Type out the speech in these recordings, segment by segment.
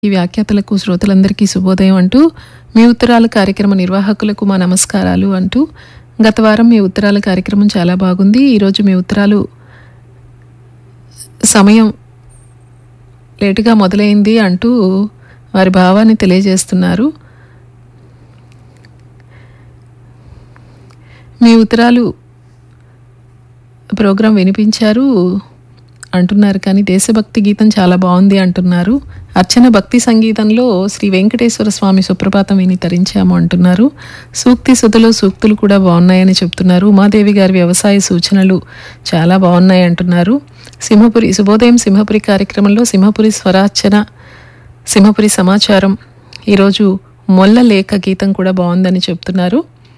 ఈ వ్యాఖ్యాతలకు శ్రోతలందరికీ శుభోదయం అంటూ మీ ఉత్తరాల కార్యక్రమ నిర్వాహకులకు మా నమస్కారాలు అంటూ గత వారం మీ ఉత్తరాల కార్యక్రమం చాలా బాగుంది ఈరోజు మీ ఉత్తరాలు సమయం లేటుగా మొదలైంది అంటూ వారి భావాన్ని తెలియజేస్తున్నారు మీ ఉత్తరాలు ప్రోగ్రాం వినిపించారు అంటున్నారు కానీ దేశభక్తి గీతం చాలా బాగుంది అంటున్నారు అర్చన భక్తి సంగీతంలో శ్రీ వెంకటేశ్వర స్వామి సుప్రభాతం విని తరించాము అంటున్నారు సూక్తి సుధలో సూక్తులు కూడా బాగున్నాయని చెప్తున్నారు ఉమాదేవి గారి వ్యవసాయ సూచనలు చాలా బాగున్నాయి అంటున్నారు సింహపురి శుభోదయం సింహపురి కార్యక్రమంలో సింహపురి స్వరార్చన సింహపురి సమాచారం ఈరోజు మొల్ల లేఖ గీతం కూడా బాగుందని చెప్తున్నారు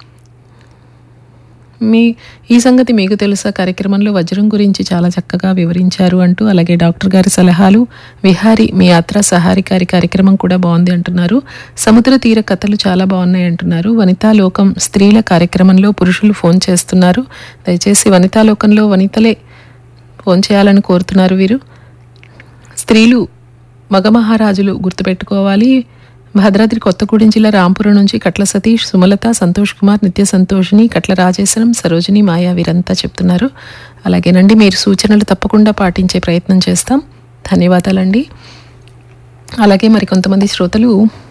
మీ ఈ సంగతి మీకు తెలుసా కార్యక్రమంలో వజ్రం గురించి చాలా చక్కగా వివరించారు అంటూ అలాగే డాక్టర్ గారి సలహాలు విహారీ మీ యాత్ర సహారి గారి కార్యక్రమం కూడా బాగుంది అంటున్నారు సముద్ర తీర కథలు చాలా బాగున్నాయి అంటున్నారు వనితా లోకం స్త్రీల కార్యక్రమంలో పురుషులు ఫోన్ చేస్తున్నారు దయచేసి వనితా లోకంలో వనితలే ఫోన్ చేయాలని కోరుతున్నారు వీరు స్త్రీలు మగ మహారాజులు గుర్తుపెట్టుకోవాలి భద్రాద్రి కొత్తగూడెం జిల్లా రాంపురం నుంచి కట్ల సతీష్ సుమలత సంతోష్ కుమార్ నిత్య సంతోషిని కట్ల రాజేశ్వరం సరోజిని మాయా వీరంతా చెప్తున్నారు అలాగేనండి మీరు సూచనలు తప్పకుండా పాటించే ప్రయత్నం చేస్తాం ధన్యవాదాలండి అలాగే మరి కొంతమంది శ్రోతలు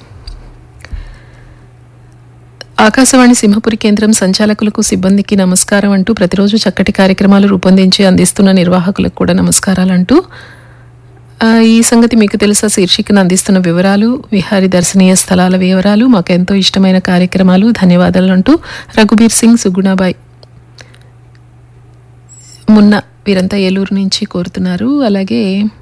ఆకాశవాణి సింహపురి కేంద్రం సంచాలకులకు సిబ్బందికి నమస్కారం అంటూ ప్రతిరోజు చక్కటి కార్యక్రమాలు రూపొందించి అందిస్తున్న నిర్వాహకులకు కూడా నమస్కారాలు అంటూ ఆ, ఈ సంగతి మీకు తెలుసా శీర్షికను అందిస్తున్న వివరాలు విహారీ దర్శనీయ స్థలాల వివరాలు మాకు ఎంతో ఇష్టమైన కార్యక్రమాలు ధన్యవాదాలు అంటూ రఘుబీర్ సింగ్ సుగుణాబాయ్ మున్న వీరంతా ఏలూరు నుంచి కోరుతున్నారు అలాగే